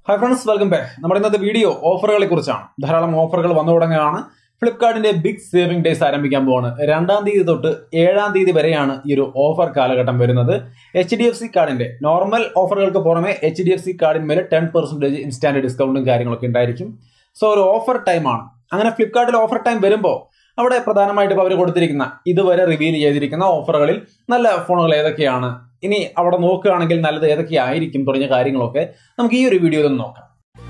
Hi friends welcome back നമ്മുടെ ഇന്നത്തെ video ഓഫറുകളെ കുറിച്ചാണ് ധാരാളം ഓഫറുകൾ വന്നു തുടങ്ങുകയാണ് ഫ്ലിപ്കാർട്ടിന്റെ ബിഗ് സേവിംഗ് ഡേയ്സ് ആരംഭിക്കാൻ പോവാണ് രണ്ടാം തീയതി തൊട്ട് ഏഴാം തീയതി വരെയാണ് ഈ ഒരു ഓഫർ കാലഘട്ടം വരുന്നത് എച്ച് ഡി എഫ് സി കാർഡിന്റെ നോർമൽ ഓഫറുകൾക്ക് പുറമെ എച്ച് ഡി എഫ് സി കാർഡിന്മേൽ ടെൻ പെർസെന്റേജ് ഇൻസ്റ്റാന്റ് ഡിസ്കൗണ്ടും കാര്യങ്ങളൊക്കെ ഉണ്ടായിരിക്കും സോ ഒരു ഓഫർ ടൈമാണ് അങ്ങനെ ഫ്ലിപ്കാർട്ടിൽ ഓഫർ ടൈം വരുമ്പോൾ അവിടെ പ്രധാനമായിട്ടും അവർ കൊടുത്തിരിക്കുന്ന ഇതുവരെ റിവീൽ ചെയ്തിരിക്കുന്ന ഓഫറുകളിൽ നല്ല ഫോണുകൾ ഏതൊക്കെയാണ് ഇനി അവിടെ നോക്കുകയാണെങ്കിൽ നല്ലത് ഏതൊക്കെയായിരിക്കും തുടങ്ങിയ കാര്യങ്ങളൊക്കെ നമുക്ക് ഈ ഒരു വീഡിയോയിൽ ഒന്ന് നോക്കാം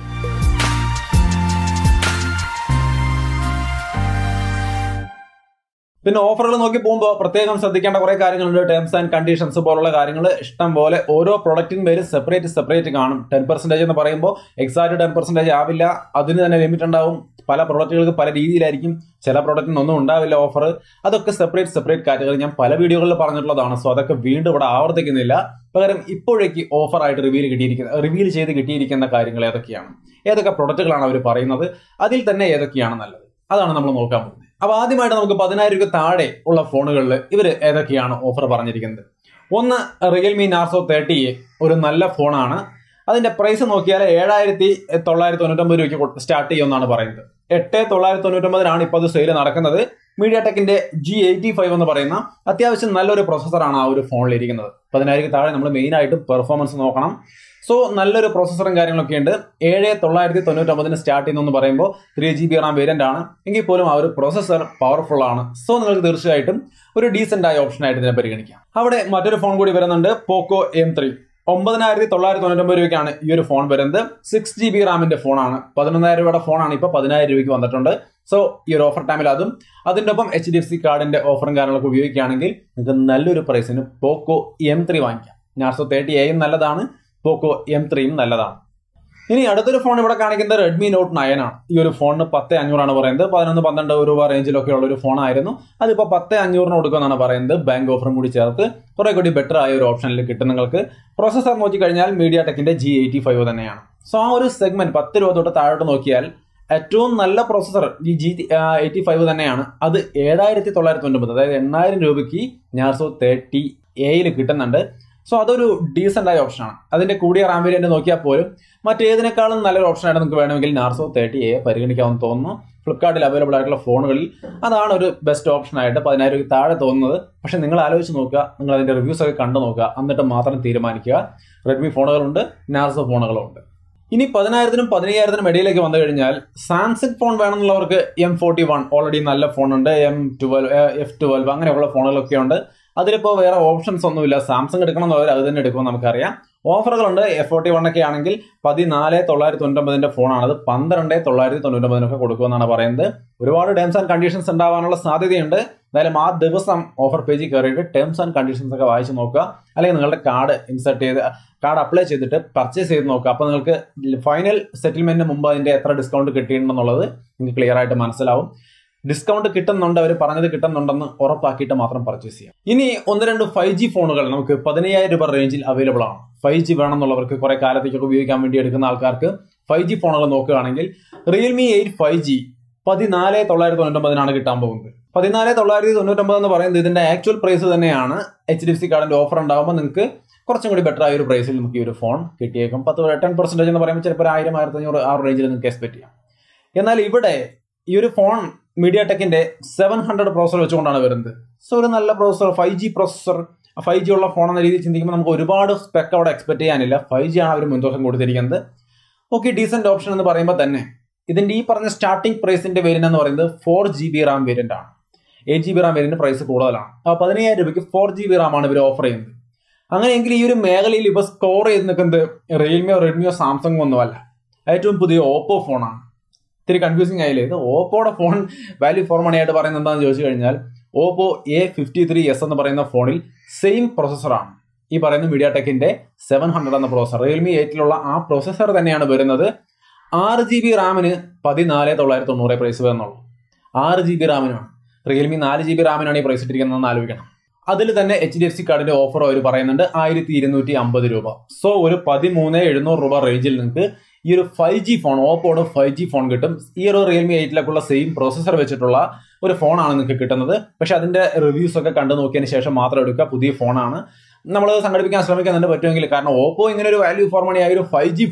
പിന്നെ ഓഫറുകൾ നോക്കി പോകുമ്പോൾ പ്രത്യേകം ശ്രദ്ധിക്കേണ്ട കുറെ കാര്യങ്ങളുണ്ട് ടേംസ് ആൻഡ് കണ്ടീഷൻസ് പോലുള്ള കാര്യങ്ങൾ ഇഷ്ടം പോലെ ഓരോ പ്രൊഡക്റ്റിന് പേര് സെപ്പറേറ്റ് സെപ്പറേറ്റ് കാണും ടെൻ പെർസെന്റേജ് എന്ന് പറയുമ്പോൾ എക്സാക്ട് ടെൻ പെർസെന്റേജ് ആവില്ല അതിന് തന്നെ ലിമിറ്റ് ഉണ്ടാവും പല പ്രൊഡക്റ്റുകൾക്ക് പല രീതിയിലായിരിക്കും ചില പ്രൊഡക്റ്റിന് ഒന്നും ഉണ്ടാവില്ല ഓഫർ അതൊക്കെ സെപ്പറേറ്റ് സെപ്പറേറ്റ് കാറ്റഗറി ഞാൻ പല വീഡിയോകളിൽ പറഞ്ഞിട്ടുള്ളതാണ് സോ അതൊക്കെ വീണ്ടും ഇവിടെ ആവർത്തിക്കുന്നില്ല പകരം ഇപ്പോഴേക്ക് ഓഫർ ആയിട്ട് റിവീൽ കിട്ടിയിരിക്കുന്ന റിവീൽ ചെയ്ത് കിട്ടിയിരിക്കുന്ന കാര്യങ്ങൾ ഏതൊക്കെയാണ് ഏതൊക്കെ പ്രൊഡക്റ്റുകളാണ് അവർ പറയുന്നത് അതിൽ തന്നെ ഏതൊക്കെയാണ് നല്ലത് അതാണ് നമ്മൾ നോക്കാൻ പോകുന്നത് അപ്പൊ ആദ്യമായിട്ട് നമുക്ക് പതിനായിരം രൂപ താഴെ ഉള്ള ഫോണുകളിൽ ഇവർ ഏതൊക്കെയാണ് ഓഫർ പറഞ്ഞിരിക്കുന്നത് ഒന്ന് റിയൽമി നാർസോ തേർട്ടി എ ഒരു നല്ല ഫോണാണ് അതിന്റെ പ്രൈസ് നോക്കിയാൽ ഏഴായിരത്തി തൊള്ളായിരത്തി തൊണ്ണൂറ്റൊമ്പത് രൂപയ്ക്ക് സ്റ്റാർട്ട് ചെയ്യുമെന്നാണ് പറയുന്നത് എട്ട് തൊള്ളായിരത്തി തൊണ്ണൂറ്റൊമ്പതിനാണ് ഇപ്പോൾ അത് സെയിൽ നടക്കുന്നത് മീഡിയ ടെക്കിന്റെ ജി എയ്റ്റി ഫൈവ് എന്ന് പറയുന്ന അത്യാവശ്യം നല്ലൊരു പ്രൊസസ്സറാണ് ആ ഒരു ഫോണിൽ ഇരിക്കുന്നത് പതിനായിരത്തി താഴെ നമ്മൾ മെയിൻ ആയിട്ടും പെർഫോമൻസ് നോക്കണം സോ നല്ലൊരു പ്രോസസ്സറും കാര്യങ്ങളൊക്കെ ഉണ്ട് ഏഴ് തൊള്ളായിരത്തി തൊണ്ണൂറ്റൊമ്പതിന് സ്റ്റാർട്ട് ചെയ്യുന്നു പറയുമ്പോൾ three G B RAM variant ആണ് എങ്കിൽ പോലും ആ ഒരു പ്രോസസ്സർ പവർഫുൾ ആണ് സോ നിങ്ങൾക്ക് തീർച്ചയായിട്ടും ഒരു ഡീസെന്റ് ആയ ഓപ്ഷൻ ആയിട്ട് ഇതിനെ പരിഗണിക്കാം അവിടെ മറ്റൊരു ഫോൺ കൂടി വരുന്നുണ്ട് പോക്കോ എം ത്രീ ഒമ്പതിനായിരത്തി തൊള്ളായിരത്തി തൊണ്ണൂറ്റൊമ്പത് രൂപയ്ക്കാണ് ഈ ഒരു ഫോൺ വരുന്നത് സിക്സ് ജി ബി റാമിന്റെ ഫോണാണ് പതിനൊന്നായിരം രൂപയുടെ ഫോണാണ് ഇപ്പോൾ പതിനായിരം രൂപയ്ക്ക് വന്നിട്ടുണ്ട് സോ ഈ ഒരു ഓഫർ ടൈമിൽ അതും അതിൻ്റെ ഒപ്പം എച്ച് ഡി എഫ് സി കാർഡിന്റെ ഓഫറും കാര്യങ്ങളൊക്കെ ഉപയോഗിക്കുകയാണെങ്കിൽ നിങ്ങൾക്ക് നല്ലൊരു പ്രൈസിന് പോക്കോ എം ത്രീ വാങ്ങിക്കാം നാർസോ തേർട്ടി എയും നല്ലതാണ് പോക്കോ എം ത്രീയും നല്ലതാണ് ഇനി അടുത്തൊരു ഫോൺ ഇവിടെ കാണിക്കുന്നത് റെഡ്മി നോട്ട് നയൻ ആണ് ഈ ഒരു ഫോണിന് പത്ത് അഞ്ഞൂറാണ് പറയുന്നത് പതിനൊന്ന് പന്ത്രണ്ട് രൂപ റേഞ്ചിലൊക്കെ ഉള്ള ഒരു ഫോണായിരുന്നു അതിപ്പോൾ പത്ത് അഞ്ഞൂറിന് കൊടുക്കുമെന്നാണ് പറയുന്നത് ബാങ്ക് ഓഫറും കൂടി ചേർത്ത് കുറെ കൂടി ബെറ്റർ ആയ ഒരു ഓപ്ഷനിൽ കിട്ടും നിങ്ങൾക്ക് പ്രോസസ്സർ നോക്കിക്കഴിഞ്ഞാൽ മീഡിയ ടെക്കിന്റെ ജി എയ്റ്റി ഫൈവ് തന്നെയാണ് സോ ആ ഒരു സെഗ്മെന്റ് പത്ത് രൂപ തൊട്ട് താഴോട്ട് നോക്കിയാൽ ഏറ്റവും നല്ല പ്രോസസ്സർ ഈ ജി എയ്റ്റി ഫൈവ് തന്നെയാണ് അത് ഏഴായിരത്തി തൊള്ളായിരത്തി തൊണ്ണൂറ് അതായത് എണ്ണായിരം രൂപയ്ക്ക് ഞാർസോ തേർട്ടി എയിൽ കിട്ടുന്നുണ്ട് സോ അതൊരു ഡീസെന്റ് ആയ ഓപ്ഷനാണ് അതിന്റെ കൂടിയ റാം വേരിയന്റ് നോക്കിയാൽ പോലും മറ്റേതിനേക്കാളും നല്ലൊരു ഓപ്ഷനായിട്ട് നിങ്ങൾക്ക് വേണമെങ്കിൽ നാർസോ തേർട്ടി എ പരിഗണിക്കാമെന്ന് തോന്നുന്നു ഫ്ലിപ്കാർട്ടിൽ അവൈലബിൾ ആയിട്ടുള്ള ഫോണുകളിൽ അതാണ് ഒരു ബെസ്റ്റ് ഓപ്ഷൻ ആയിട്ട് പതിനായിരം രൂപ താഴെ തോന്നുന്നത് പക്ഷെ നിങ്ങൾ ആലോചിച്ച് നോക്കുക നിങ്ങൾ അതിന്റെ റിവ്യൂസ് ഒക്കെ കണ്ടു നോക്കുക എന്നിട്ട് മാത്രം തീരുമാനിക്കുക റെഡ്മി ഫോണുകളുണ്ട് നാർസോ ഫോണുകളുണ്ട് ഇനി പതിനായിരത്തിനും പതിനയ്യായിരത്തിനും ഇടയിലേക്ക് വന്നു കഴിഞ്ഞാൽ സാംസങ് ഫോൺ വേണമെന്നുള്ളവർക്ക് എം ഫോർട്ടി വൺ ഓൾറെഡി നല്ല ഫോണുണ്ട് എം ട്വൽവ് എഫ് ട്വൽവ് അങ്ങനെയുള്ള ഫോണുകളൊക്കെ ഉണ്ട് അതിലിപ്പോൾ വേറെ ഓപ്ഷൻസ് ഒന്നുമില്ല സാംസങ് എടുക്കണം എന്നവർ അത് തന്നെ എടുക്കുമെന്ന് നമുക്കറിയാം ഓഫറുകളുണ്ട് എഫ് ഫോർട്ടി വൺ ഒക്കെ ആണെങ്കിൽ പതിനാല് തൊള്ളായിരത്തി തൊണ്ണൂറ്റൊമ്പതിന്റെ ഫോണാണ് അത് പന്ത്രണ്ട് തൊള്ളായിരത്തി തൊണ്ണൂറ്റൊമ്പതിനൊക്കെ കൊടുക്കുമെന്നാണ് പറയുന്നത് ഒരുപാട് ടേംസ് ആൻഡ് കണ്ടീഷൻസ് ഉണ്ടാവാനുള്ള സാധ്യതയുണ്ട് എന്തായാലും ആ ദിവസം ഓഫർ പേജിൽ കയറിയിട്ട് ടേംസ് ആൻഡ് കണ്ടീഷൻസ് ഒക്കെ വായിച്ച് നോക്കുക അല്ലെങ്കിൽ നിങ്ങളുടെ കാർഡ് ഇൻസർട്ട് ചെയ്ത് കാർഡ് അപ്ലൈ ചെയ്തിട്ട് പർച്ചേസ് ചെയ്ത് നോക്കുക അപ്പോൾ നിങ്ങൾക്ക് ഫൈനൽ സെറ്റിൽമെന്റിന് മുമ്പ് അതിന്റെ എത്ര ഡിസ്കൗണ്ട് കിട്ടിയിട്ടുണ്ടെന്നുള്ളത് നിങ്ങൾക്ക് ക്ലിയർ ആയിട്ട് മനസ്സിലാവും ഡിസ്കൗണ്ട് കിട്ടുന്നുണ്ട് അവർ പറഞ്ഞത് കിട്ടുന്നുണ്ടെന്ന് ഉറപ്പാക്കിയിട്ട് മാത്രം പർച്ചേസ് ചെയ്യാം ഇനി ഒന്ന് രണ്ട് ഫൈവ് ജി ഫോണുകൾ നമുക്ക് പതിനയ്യായിരം രൂപ റേഞ്ചിൽ അവൈലബിൾ ആണ് ഫൈവ് ജി വേണമെന്നുള്ളവർക്ക് കുറെ കാലത്തേക്കൊക്കെ ഉപയോഗിക്കാൻ വേണ്ടി എടുക്കുന്ന ആൾക്കാർക്ക് ഫൈവ് ജി ഫോണുകൾ നോക്കുകയാണെങ്കിൽ റിയൽമി എയ്റ്റ് ഫൈവ് ജി പതിനാല് തൊള്ളായിരത്തി തൊണ്ണൂറ്റൊമ്പതിനാണ് കിട്ടാൻ പോകുന്നത് പതിനാല് തൊള്ളായിരത്തി തൊണ്ണൂറ്റൊമ്പത് എന്ന് പറയുന്നത് ഇതിന്റെ ആക്ച്വൽ പ്രൈസ് തന്നെയാണ് എച്ച് ഡി എഫ് സി കാർഡിന്റെ ഓഫർ ഉണ്ടാകുമ്പോൾ നിങ്ങൾക്ക് കുറച്ചും കൂടി ബെറ്റർ ആയ ഒരു പ്രൈസിൽ നമുക്ക് ഈ ഒരു ഫോൺ കിട്ടിയേക്കും പത്ത് ടെൻ പെർസെന്റേജ് എന്ന് പറയുമ്പോൾ ചിലപ്പോൾ ആയിരം ആയിരത്തി അഞ്ഞൂറ് ആ റേഞ്ചിൽ നിങ്ങൾക്ക് എക്സ്പെക്ട് ചെയ്യാം എന്നാൽ ഇവിടെ ഈ ഒരു ഫോൺ മീഡിയ ടെക്കിന്റെ സെവൻ ഹൺഡ്രഡ് പ്രോസസർ വെച്ചുകൊണ്ടാണ് വരുന്നത് സോ ഒരു നല്ല processor five G processor five G ഉള്ള ഫോൺ എന്ന രീതിയിൽ ചിന്തിക്കുമ്പോൾ നമുക്ക് ഒരുപാട് സ്പെക്ക് അവിടെ എക്സ്പെക്ട് ചെയ്യാനില്ല ഫൈവ് ജി ആണ് അവർ മുൻതൂക്കം കൊടുത്തിരിക്കുന്നത് ഓക്കെ ഡീസെന്റ് ഓപ്ഷൻ എന്ന് പറയുമ്പോൾ തന്നെ ഇതിന്റെ ഈ പറഞ്ഞ സ്റ്റാർട്ടിംഗ് പ്രൈസിന്റെ വേരിയന്റ് എന്ന് പറയുന്നത് four G B RAM variant ആണ് eight G B RAM variant price കൂടുതലാണ് അപ്പോൾ പതിനയ്യായിരം രൂപയ്ക്ക് ഫോർ ജി ബി റാം ആണ് ഇവർ ഓഫർ ചെയ്യുന്നത് അങ്ങനെയെങ്കിൽ ഈ ഒരു മേഖലയിൽ ഇപ്പോൾ സ്കോർ ചെയ്ത് നിൽക്കുന്നത് റിയൽമിയോ റെഡ്മിയോ സാംസങ്ങോ ഒന്നുമല്ല ഏറ്റവും പുതിയ ഓപ്പോ ഫോണാണ് ഇത്തിരി കൺഫ്യൂസിങ് ആയില്ലേ ഇത് ഓപ്പോയുടെ ഫോൺ വാല്യൂ ഫോർ മണി ആയിട്ട് പറയുന്നത് എന്താണെന്ന് ചോദിച്ചു കഴിഞ്ഞാൽ Oppo A fifty three S എന്ന് പറയുന്ന ഫോണിൽ സെയിം പ്രോസസ്സറാണ് ഈ പറയുന്ന മീഡിയ ടെക്കിന്റെ സെവൻ ഹൺഡ്രഡ് എന്ന പ്രോസസർ റിയൽമി എയ്റ്റിലുള്ള ആ പ്രോസസ്സർ തന്നെയാണ് വരുന്നത് ആറ് ജി ബി റാമിന് പതിനാല് തൊള്ളായിരത്തി തൊണ്ണൂറ് പ്രൈസ് വരുന്നുള്ളൂ ആറ് ജി ബി റാമിനാണ് റിയൽമി നാല് ജി ബി റാമിനാണ് ഈ പ്രൈസ് ഇട്ടിരിക്കുന്നതെന്ന് ആലോചിക്കണം അതിൽ തന്നെ എച്ച് ഡി എഫ് സി കാർഡിന്റെ ഓഫർ അവർ പറയുന്നുണ്ട് ആയിരത്തി ഇരുന്നൂറ്റി അമ്പത് രൂപ സോ ഒരു പതിമൂന്ന് എഴുന്നൂറ് രൂപ റേഞ്ചിൽ നിങ്ങൾക്ക് ഈ ഒരു ഫൈവ് ജി ഫോൺ ഓപ്പോയുടെ ഫൈവ് ജി ഫോൺ കിട്ടും ഈ ഒരു റിയൽമി എയ്റ്റിലേക്കുള്ള സെയിം പ്രോസസ്സർ വെച്ചിട്ടുള്ള ഒരു ഫോണാണ് നിങ്ങൾക്ക് കിട്ടുന്നത് പക്ഷെ അതിന്റെ റിവ്യൂസ് ഒക്കെ കണ്ടു നോക്കിയതിന് ശേഷം മാത്രം എടുക്കുക പുതിയ ഫോണാണ് നമ്മൾ സംഘടിപ്പിക്കാൻ ശ്രമിക്കുന്നുണ്ട് പറ്റുമെങ്കിൽ കാരണം ഓപ്പോ ഇങ്ങനെ ഒരു വാല്യൂ ഫോർ മണി ആയ ഒരു five G phone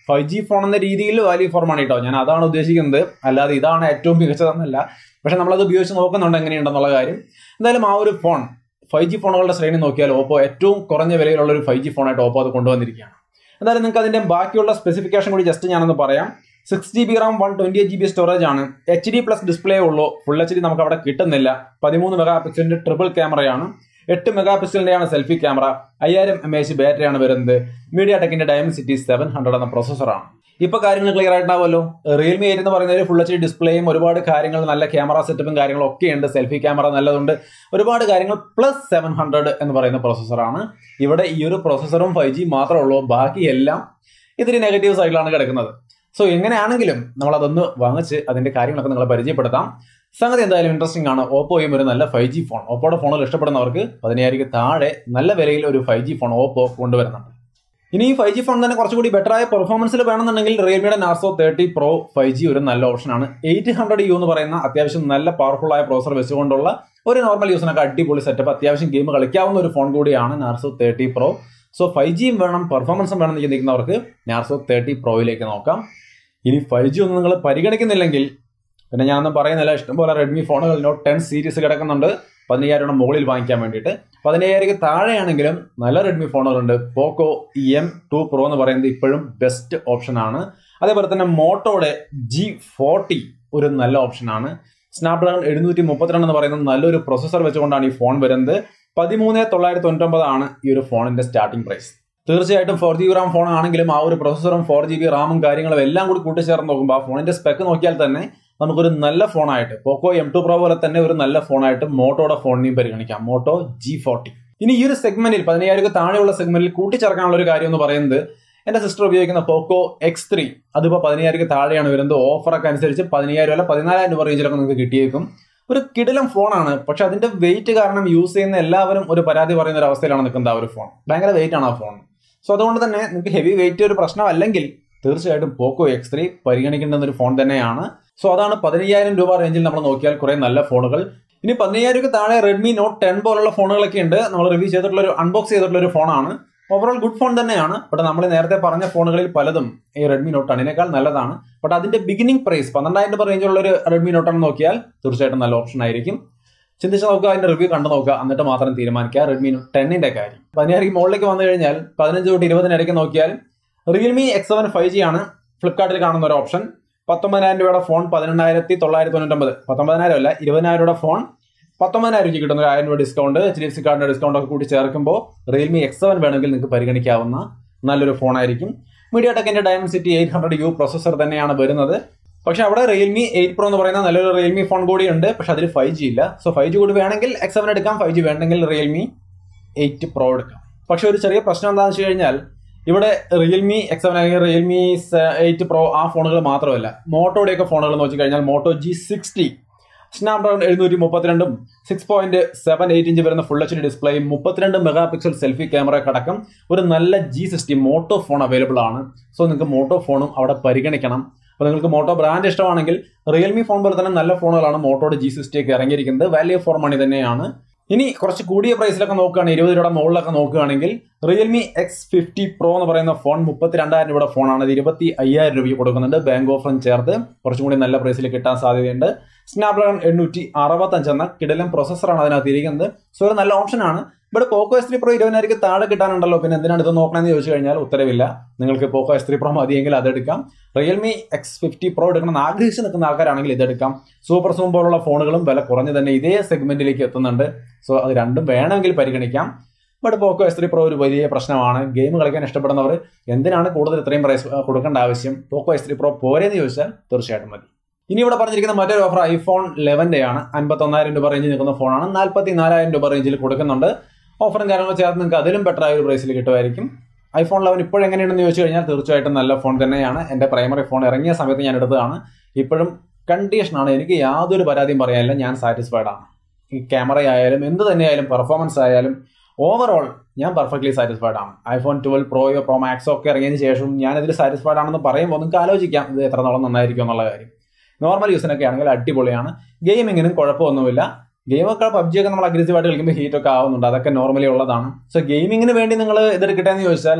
five G phone എന്ന രീതിയിൽ വാല്യൂ ഫോർ മണി കേട്ടോ ഞാൻ അതാണ് ഉദ്ദേശിക്കുന്നത് അല്ലാതെ ഇതാണ് ഏറ്റവും മികച്ചതെന്നല്ല പക്ഷെ നമ്മളത് ഉപയോഗിച്ച് നോക്കുന്നുണ്ട് എങ്ങനെയുണ്ടെന്നുള്ള കാര്യം എന്തായാലും ആ ഒരു ഫോൺ ഫൈവ് ജി ഫോണുകളുടെ ശ്രേണി നോക്കിയാൽ ഓപ്പോ ഏറ്റവും കുറഞ്ഞ വിലയിലുള്ള ഒരു ഫൈവ് ജി ഫോണായിട്ട് ഓപ്പോ അത് കൊണ്ടുവന്നിരിക്കുകയാണ് എന്തായാലും നിങ്ങൾക്ക് അതിന്റെ ബാക്കിയുള്ള സ്പെസിഫിക്കേഷൻ കൂടി ജസ്റ്റ് ഞാനൊന്ന് പറയാം six G B RAM one twenty eight G B storage ആണ് എച്ച് ഡി പ്ലസ് ഡിസ്പ്ലേ ഉള്ളൂ ഫുൾ എച്ച് ഡി നമുക്ക് അവിടെ കിട്ടുന്നില്ല പതിമൂന്ന് മെഗാ പിക്സലിന്റെ ട്രിപ്പിൾ ക്യാമറയാണ് എട്ട് മെഗാ പിക്സലിന്റെയാണ് സെൽഫി ക്യാമറ അയ്യായിരം എം എച്ച് ബാറ്ററിയാണ് വരുന്നത് മീഡിയ ടെക്കിന്റെ ഡയമൻസിറ്റി സെവൻ ഹൺഡ്രഡ് എന്ന പ്രോസസ്സറാണ് ഇപ്പൊ കാര്യങ്ങൾ ക്ലിയർ ആയിട്ടുണ്ടാവുമല്ലോ റിയൽമി എയ്റ്റ് എന്ന് പറയുന്നത് ഫുൾ എച്ച് ഡി ഡിസ്പ്ലേയും ഒരുപാട് കാര്യങ്ങൾ നല്ല ക്യാമറ സെറ്റപ്പും കാര്യങ്ങളും ഒക്കെ ഉണ്ട് സെൽഫി ക്യാമറ നല്ലതുണ്ട് ഒരുപാട് കാര്യങ്ങൾ പ്ലസ് സെവൻ ഹൺഡ്രഡ് എന്ന് പറയുന്ന പ്രോസസ്സറാണ് ഇവിടെ ഈ ഒരു പ്രോസസ്സറും ഫൈവ് ജി മാത്രമേ ഉള്ളൂ ബാക്കിയെല്ലാം ഇതിന് നെഗറ്റീവ് സൈഡിലാണ് കിടക്കുന്നത് സോ എങ്ങനെയാണെങ്കിലും നമ്മൾ അതൊന്ന് വാങ്ങിച്ച് അതിന്റെ കാര്യങ്ങളൊക്കെ നിങ്ങളെ പരിചയപ്പെടുത്താം സംഗതി എന്തായാലും ഇൻട്രസ്റ്റിംഗ് ആണ് ഓപ്പോയും ഒരു നല്ല ഫൈവ് ജി ഫോൺ ഓപ്പോയുടെ ഫോണുകൾ ഇഷ്ടപ്പെടുന്നവർക്ക് പതിനായിരം താഴെ നല്ല വിലയിൽ ഒരു ഫൈവ് ജി ഫോൺ ഓപ്പോ കൊണ്ടുവരുന്നുണ്ട് ഇനി ഈ ഫൈവ് ജി ഫോൺ തന്നെ കുറച്ചുകൂടി ബെറ്റർ ആയ പെർഫോമൻസിൽ വേണമെന്നുണ്ടെങ്കിൽ റിയൽമിയുടെ Narzo thirty pro five G ഒരു നല്ല ഓപ്ഷനാണ് എയ്റ്റ് ഹൺഡ്രഡ് യു എന്ന് പറയുന്ന അത്യാവശ്യം നല്ല പവർഫുൾ ആയ പ്രോസർ വെച്ചുകൊണ്ടുള്ള ഒരു നോർമൽ യൂസിനൊക്കെ അടിപൊളി സെറ്റപ്പ് അത്യാവശ്യം ഗെയിം കളിക്കാവുന്ന ഒരു ഫോൺ കൂടിയാണ് Narzo thirty pro so five ജിയും വേണം പെർഫോമൻസും വേണം എന്ന് ചിന്തിക്കുന്നവർക്ക് നാർസോ തേർട്ടി പ്രോയിലേക്ക് നോക്കാം ഇനി ഫൈവ് ജി ഒന്നും നിങ്ങൾ പരിഗണിക്കുന്നില്ലെങ്കിൽ പിന്നെ ഞാനൊന്നും പറയുന്നില്ല ഇഷ്ടംപോലെ റെഡ്മി ഫോണുകൾ നോട്ട് ടെൻ സീരീസ് കിടക്കുന്നുണ്ട് പതിനയ്യായിരം മുകളിൽ വാങ്ങിക്കാൻ വേണ്ടിയിട്ട് പതിനയ്യായിരം താഴെയാണെങ്കിലും നല്ല റെഡ്മി ഫോണുകളുണ്ട് പോക്കോ എം ടു പ്രോ എന്ന് പറയുന്നത് ഇപ്പോഴും ബെസ്റ്റ് ഓപ്ഷനാണ് അതേപോലെ തന്നെ മോട്ടോയുടെ ജി ഫോർട്ടി ഒരു നല്ല ഓപ്ഷനാണ് സ്നാപ്ഡ്രാഗൺ എഴുന്നൂറ്റി മുപ്പത്തിരണ്ട് എന്ന് പറയുന്നത് നല്ലൊരു പ്രൊസസ്സർ വെച്ചുകൊണ്ടാണ് ഈ ഫോൺ വരുന്നത് പതിമൂന്ന് തൊള്ളായിരത്തി തൊണ്ണൂറ്റൊമ്പതാണ് ഈ ഒരു ഫോണിന്റെ സ്റ്റാർട്ടിംഗ് പ്രൈസ് തീർച്ചയായിട്ടും four G B RAM phone ആണെങ്കിലും ആ ഒരു പ്രൊസസ്സറും ഫോർ ജി ബി റാമും കാര്യങ്ങളും എല്ലാം കൂടി കൂട്ടിച്ചേർന്ന് നോക്കുമ്പോൾ ആ ഫോണിന്റെ സ്പെക്ക് നോക്കിയാൽ തന്നെ നമുക്കൊരു നല്ല ഫോണായിട്ട് പോക്കോ എം ടു പ്രോ പോലെ തന്നെ ഒരു നല്ല ഫോണായിട്ട് മോട്ടോയുടെ ഫോണിനെയും പരിഗണിക്കാം മോട്ടോ ജി ഫോർട്ടി ഇനി ഈ ഒരു സെഗ്മെന്റിൽ പതിനയ്യായിരം താഴെയുള്ള സെഗ്മെന്റിൽ കൂട്ടിച്ചേർക്കാനുള്ള ഒരു കാര്യം എന്ന് പറയുന്നത് എന്റെ സിസ്റ്റർ ഉപയോഗിക്കുന്ന പോക്കോ എക്സ് ത്രീ അതിപ്പോൾ പതിനയ്യായിരം താഴെയാണ് വരുന്നത് ഓഫറൊക്കെ അനുസരിച്ച് പതിനയ്യായിരം അല്ല പതിനാലായിരം രൂപ റേഞ്ചിലൊക്കെ നിങ്ങൾക്ക് കിട്ടിയേക്കും ഒരു കിടിലം ഫോണാണ് പക്ഷെ അതിന്റെ വെയിറ്റ് കാരണം യൂസ് ചെയ്യുന്ന എല്ലാവരും ഒരു പരാതി പറയുന്ന ഒരു അവസ്ഥയിലാണ് നിൽക്കുന്നത് ആ ഒരു ഫോൺ ഭയങ്കര വെയിറ്റ് ആണ് ആ ഫോൺ സോ അതുകൊണ്ട് തന്നെ നിങ്ങൾക്ക് ഹെവി വെയിറ്റ് ഒരു പ്രശ്നമല്ലെങ്കിൽ തീർച്ചയായിട്ടും പോക്കോ എക്സ് ത്രീ പരിഗണിക്കേണ്ടുന്ന ഒരു ഫോൺ തന്നെയാണ് സോ അതാണ് പതിനയ്യായിരം രൂപ റേഞ്ചിൽ നമ്മൾ നോക്കിയാൽ കുറെ നല്ല ഫോണുകൾ ഇനി പതിനയ്യായിരം താഴെ റെഡ്മി നോട്ട് ടെൻ പോലുള്ള ഫോണുകളൊക്കെ ഉണ്ട് നമ്മൾ റിവ്യൂ ചെയ്തിട്ടുള്ള ഒരു അൺബോക്സ് ചെയ്തിട്ടുള്ള ഒരു ഫോണാണ് ഓവറോൾ ഗുഡ് ഫോൺ തന്നെയാണ് ബട്ട് നമ്മൾ നേരത്തെ പറഞ്ഞ ഫോണുകളിൽ പലതും ഈ റെഡ്മി നോട്ട് ടെണ്ണിനേക്കാൾ നല്ലതാണ് ബട്ട് അതിന്റെ ബിഗിനിങ് പ്രൈസ് പന്ത്രണ്ടായിരം രൂപ റേഞ്ചിലുള്ള ഒരു റെഡ്മി നോട്ട് ടെൺ നോക്കിയാൽ തീർച്ചയായിട്ടും നല്ല ഓപ്ഷൻ ആയിരിക്കും ചിന്തിച്ച് നോക്കുക അതിന്റെ റിവ്യൂ കണ്ടു നോക്കുക എന്നിട്ട് മാത്രം തീരുമാനിക്കുക റെഡ്മി ടെന്നിന്റെ കാര്യം പതിനായിരം മുകളിലേക്ക് വന്നു കഴിഞ്ഞാൽ പതിനഞ്ച് തൊട്ട് ഇരുപതിനിടയ്ക്ക് നോക്കിയാൽ Realme X seven five G ആണ് ഫ്ലിപ്കാർട്ടിൽ കാണുന്ന ഒരു ഓപ്ഷൻ പത്തൊമ്പതിനായിരം രൂപയുടെ ഫോൺ പതിനെണ്ണായിരത്തി തൊള്ളായിരത്തി തൊണ്ണൂറ്റൊമ്പത് പത്തൊമ്പതിനായിരം അല്ല ഇരുപതിനായിരം രൂപയുടെ ഫോൺ പത്തൊമ്പതിനായിരം രൂപയ്ക്ക് കിട്ടുന്ന ഒരു ആയിരം രൂപ discount H D F C കാർഡിന്റെ ഡിസ്കൗണ്ട് ഒക്കെ കൂടി ചേർക്കുമ്പോൾ റിയൽമി എക്സ് സെവൻ വേണമെങ്കിൽ നിങ്ങൾക്ക് പരിഗണിക്കാവുന്ന നല്ലൊരു ഫോണായിരിക്കും മീഡിയ ടെക്കിന്റെ Dimensity eight hundred U processor തന്നെയാണ് വരുന്നത് പക്ഷെ അവിടെ റിയൽമി എയ്റ്റ് പ്രോ എന്ന് പറയുന്ന നല്ലൊരു റിയൽമി ഫോൺ കൂടി ഉണ്ട് പക്ഷെ അതിൽ ഫൈവ് ജി ഇല്ല സോ ഫൈവ് ജി കൂടി വേണമെങ്കിൽ എക്സ് സെവൻ എടുക്കാം ഫൈവ് ജി വേണമെങ്കിൽ റിയൽമി എയ്റ്റ് പ്രോ എടുക്കാം പക്ഷെ ഒരു ചെറിയ പ്രശ്നം എന്താണെന്ന് വെച്ച് കഴിഞ്ഞാൽ ഇവിടെ റിയൽമി എക്സ് സെവൻ അല്ലെങ്കിൽ റിയൽമി എയ്റ്റ് പ്രോ ആ ഫോണുകൾ മാത്രമല്ല മോട്ടോയുടെയൊക്കെ ഫോണുകൾ നോക്കി കഴിഞ്ഞാൽ മോട്ടോ ജി സിക്സ്റ്റി സ്നാപ്ഡ്രാഗൺ എഴുന്നൂറ്റി മുപ്പത്തിരണ്ടും six point seven eight inch വരുന്ന ഫുൾ എച്ച് ഡി ഡിസ്പ്ലേയും മുപ്പത്തിരണ്ട് മെഗാ പിക്സൽ സെൽഫി ക്യാമറ അടക്കം ഒരു നല്ല G sixty Moto phone available ആണ് സോ നിങ്ങൾക്ക് മോട്ടോ ഫോണും അവിടെ പരിഗണിക്കണം അപ്പോൾ നിങ്ങൾക്ക് മോട്ടോ ബ്രാൻഡ് ഇഷ്ടമാണെങ്കിൽ റിയൽമി ഫോൺ പോലെ തന്നെ നല്ല ഫോണുകളാണ് മോട്ടോയുടെ ജി സിക്സ്റ്റി ഒക്കെ ഇറങ്ങിയിരിക്കുന്നത് വാല്യൂ ഫോർ മണി തന്നെയാണ് ഇനി കുറച്ച് കൂടിയ പ്രൈസിലൊക്കെ നോക്കുകയാണെങ്കിൽ ഇരുപത് രൂപയുടെ മുകളിലൊക്കെ നോക്കുകയാണെങ്കിൽ റിയൽമി എക്സ് ഫിഫ്റ്റി പ്രോ എന്ന് പറയുന്ന ഫോൺ മുപ്പത്തി രണ്ടായിരം രൂപയുടെ ഫോണാണ് ഇത് ഇരുപത്തി അയ്യായിരം രൂപയ്ക്ക് കൊടുക്കുന്നുണ്ട് ബാങ്ക് ഓഫറും ചേർത്ത് കുറച്ചും കൂടി നല്ല പ്രൈസിൽ കിട്ടാൻ സാധ്യതയുണ്ട് സ്നാപ്ഡ്രാഗൺ എണ്ണൂറ്റി അറുപത്തഞ്ച് എന്ന കിടലം പ്രൊസസ്സറാണ് അതിനകത്ത് ഇരിക്കുന്നത് സോ ഒരു നല്ല ഓപ്ഷനാണ് ഇവിടെ പോക്കോ എസ് ത്രീ പ്രോ ഇരുപതിനായിരം താഴെ കിട്ടാനുണ്ടല്ലോ പിന്നെ എന്തിനാണ് ഇത് നോക്കണമെന്ന് ചോദിച്ചു കഴിഞ്ഞാൽ ഉത്തരവില്ല നിങ്ങൾക്ക് പോക്കോ എസ് ത്രീ പ്രോ മതിയെങ്കിൽ അതെടുക്കാം റിയൽമി എക്സ് ഫിഫ്റ്റി പ്രോ എടുക്കണമെന്ന് ആഗ്രഹിച്ച് നിൽക്കുന്ന ആൾക്കാരാണെങ്കിൽ ഇതെടുക്കാം സൂപ്പർ സൂം പോലുള്ള ഫോണുകളും വില കുറഞ്ഞ് തന്നെ ഇതേ സെഗ്മെന്റിലേക്ക് എത്തുന്നുണ്ട് സോ അത് രണ്ടും വേണമെങ്കിൽ പരിഗണിക്കാം but Poco S three pro ഒരു വലിയ പ്രശ്നമാണ് ഗെയിം കളിക്കാൻ ഇഷ്ടപ്പെടുന്നവർ എന്തിനാണ് കൂടുതൽ ഇത്രയും പ്രൈസ് കൊടുക്കേണ്ട ആവശ്യം പോക്കോ എസ് ത്രീ പ്രോ പോരെന്ന് ചോദിച്ചാൽ തീർച്ചയായിട്ടും മതി ഇനി ഇവിടെ പറഞ്ഞിരിക്കുന്ന മറ്റൊരു ഓഫർ ഐഫോൺ ലെവന്റെ ആണ് അൻപത്തൊന്നായിരം രൂപ റേഞ്ചിൽ നിൽക്കുന്ന ഫോണാണ് നാൽപ്പത്തി നാലായിരം രൂപ റേഞ്ചിൽ കൊടുക്കുന്നുണ്ട് ഓഫറും കാര്യങ്ങളും ചേർത്ത് നിങ്ങൾക്ക് അതിലും ബെറ്റർ ആയ ഒരു പ്രൈസിൽ കിട്ടുമായിരിക്കും ഐഫോൺ ലെവൻ ഇപ്പോൾ എങ്ങനെയുണ്ടെന്ന് ചോദിച്ചു കഴിഞ്ഞാൽ തീർച്ചയായിട്ടും നല്ല ഫോൺ തന്നെയാണ് എൻ്റെ പ്രൈമറി ഫോൺ ഇറങ്ങിയ സമയത്ത് ഞാൻ എടുത്തതാണ് ഇപ്പോഴും കണ്ടീഷനാണ് എനിക്ക് യാതൊരു പരാതിയും പറയാനില്ല ഞാൻ സാറ്റിസ്ഫൈഡ് ആണ് ഈ ക്യാമറ ആയാലും എന്ത് തന്നെയായാലും പെർഫോമൻസ് ആയാലും ഓവറോൾ ഞാൻ പെർഫെക്റ്റ്ലി സാറ്റിസ്ഫൈഡ് ആണ് ഐഫോൺ ട്വൽവ് പ്രോയോ പ്രോ മാക്സോ ഒക്കെ ഇറങ്ങിയതിന് ശേഷം ഞാൻ ഇതിൽ സാറ്റിസ്ഫൈഡ് ആണെന്ന് പറയുമ്പോൾ നിങ്ങൾക്ക് ആലോചിക്കാം ഇത് എത്രത്തോളം നന്നായിരിക്കും എന്നുള്ള കാര്യം നോർമൽ യൂസിനൊക്കെ ആണെങ്കിൽ അടിപൊളിയാണ് ഗെയിമിങ്ങിനും കുഴപ്പമൊന്നുമില്ല ഗെയിമൊക്കെ പബ്ജി ഒക്കെ നമ്മൾ അഗ്രസീവായിട്ട് കളിക്കുമ്പോൾ ഹീറ്റ് ഒക്കെ ആവുന്നുണ്ട് അതൊക്കെ നോർമലി ഉള്ളതാണ് സോ ഗെയിമിങ്ങിന് വേണ്ടി നിങ്ങൾ ഇതെടുക്കട്ടെ എന്ന് ചോദിച്ചാൽ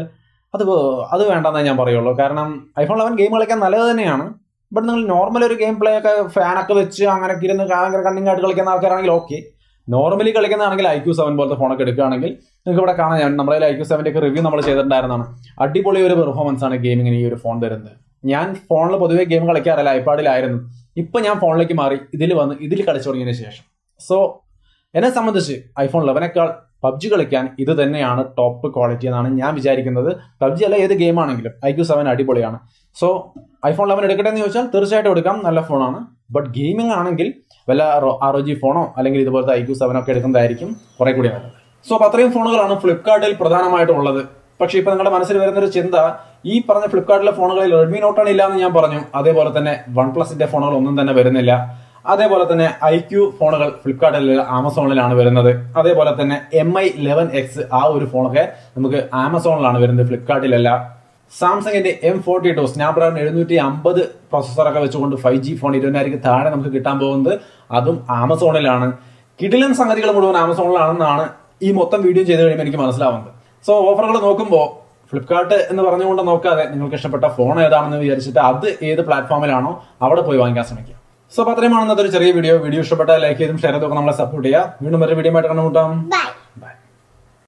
അത് വേ- അത് വേണ്ടെന്നേ ഞാൻ പറയുള്ളൂ കാരണം ഐഫോൺ ലെവൻ ഗെയിം കളിക്കാൻ നല്ലത് തന്നെയാണ് ബട്ട് നിങ്ങൾ നോർമൽ ഒരു ഗെയിം പ്ലേ ഒക്കെ ഫാനൊക്കെ വെച്ച് അങ്ങനെ ഇരുന്ന് ഭയങ്കര കണ്ണിങ് ആയിട്ട് കളിക്കുന്ന ആൾക്കാരാണെങ്കിൽ ഓക്കെ നോർമലി കളിക്കുന്നതാണെങ്കിൽ ഐ ക്യൂ സെവൻ പോലത്തെ ഫോണൊക്കെ എടുക്കുകയാണെങ്കിൽ നിങ്ങൾക്ക് ഇവിടെ കാണാൻ ഞാൻ നമ്മുടെ ഐ ക്യൂ സെവൻ്റെ ഒക്കെ റിവ്യൂ നമ്മൾ ചെയ്തിട്ടുണ്ടായിരുന്നതാണ് അടിപൊളി ഒരു പെർഫോമൻസ് ആണ് ഗെയിമിങ്ങിന് ഈ ഒരു ഫോൺ തരുന്നത് ഞാൻ ഫോണിൽ പൊതുവേ ഗെയിം കളിക്കാറില്ല ഐപാഡിലായിരുന്നു ഇപ്പൊ ഞാൻ ഫോണിലേക്ക് മാറി ഇതിൽ വന്ന് ഇതിൽ കളിച്ചു തുടങ്ങിയതിന് ശേഷം സോ എന്നെ സംബന്ധിച്ച് ഐഫോൺ ലെവനേക്കാൾ പബ്ജി കളിക്കാൻ ഇത് തന്നെയാണ് ടോപ്പ് ക്വാളിറ്റി എന്നാണ് ഞാൻ വിചാരിക്കുന്നത് പബ്ജി അല്ല ഏത് ഗെയിം ആണെങ്കിലും ഐ ക്യൂ സെവൻ അടിപൊളിയാണ് സോ ഐഫോൺ ലെവൻ എടുക്കട്ടെ എന്ന് ചോദിച്ചാൽ തീർച്ചയായിട്ടും എടുക്കാം നല്ല ഫോണാണ് ബട്ട് ഗെയിമിംഗ് ആണെങ്കിൽ വല്ല ആർ ഒ ജി ഫോണോ അല്ലെങ്കിൽ ഇതുപോലത്തെ ഐ ക്യൂ സെവൻ ഒക്കെ എടുക്കുന്നതായിരിക്കും കുറെ കൂടി നല്ലത് സോ അപ്പൊ അത്രയും ഫോണുകളാണ് ഫ്ലിപ്കാർട്ടിൽ പ്രധാനമായിട്ടും ഉള്ളത് പക്ഷെ ഇപ്പൊ നിങ്ങളുടെ മനസ്സിൽ വരുന്ന ഒരു ചിന്ത ഈ പറഞ്ഞ ഫ്ലിപ്കാർട്ടിലെ ഫോണുകളിൽ റെഡ്മി നോട്ടാണ് ഇല്ല എന്ന് ഞാൻ പറഞ്ഞു അതേപോലെ തന്നെ വൺ പ്ലസിന്റെ ഫോണുകൾ ഒന്നും തന്നെ വരുന്നില്ല അതേപോലെ തന്നെ ഐ ക്യു ഫോണുകൾ ഫ്ലിപ്കാർട്ടിൽ ആമസോണിലാണ് വരുന്നത് അതേപോലെ തന്നെ എം ഐ ലെവൻ എക്സ് ആ ഒരു ഫോണൊക്കെ നമുക്ക് ആമസോണിലാണ് വരുന്നത് ഫ്ലിപ്കാർട്ടിലല്ല സാംസങ്ങിന്റെ എം ഫോർട്ടി ടു സ്നാപ്ഡ്രാഗൺ എഴുന്നൂറ്റി അമ്പത് പ്രോസസ്സറൊക്കെ വെച്ചുകൊണ്ട് ഫൈവ് ജി ഫോൺ ഇരുപതിനായിരം താഴെ നമുക്ക് കിട്ടാൻ പോകുന്നത് അതും ആമസോണിലാണ് കിടിലൻ സംഗതികൾ മുഴുവൻ ആമസോണിലാണെന്നാണ് ഈ മൊത്തം വീഡിയോ ചെയ്ത് കഴിയുമ്പോൾ എനിക്ക് മനസ്സിലാവുന്നത് സോ ഓഫറുകൾ നോക്കുമ്പോൾ ഫ്ലിപ്കാർട്ട് എന്ന് പറഞ്ഞുകൊണ്ട് നോക്കാതെ നിങ്ങൾക്ക് ഇഷ്ടപ്പെട്ട ഫോൺ ഏതാണെന്ന് വിചാരിച്ചിട്ട് അത് ഏത് പ്ലാറ്റ്ഫോമിലാണോ അവിടെ പോയി വാങ്ങിക്കാൻ ശ്രമിക്കുക സോ അപ്പോൾ അത്രയുമാണ് ഇന്നത്തെ ഒരു ചെറിയ വീഡിയോ വീഡിയോ ഇഷ്ടപ്പെട്ടാൽ ലൈക്ക് ചെയ്തും ഷെയർ ചെയ്തൊക്കെ നമ്മളെ സപ്പോർട്ട് ചെയ്യുക വീണ്ടും ഒരു വീഡിയോ ആയിട്ട് കണ്ടുമുട്ടാം Bye.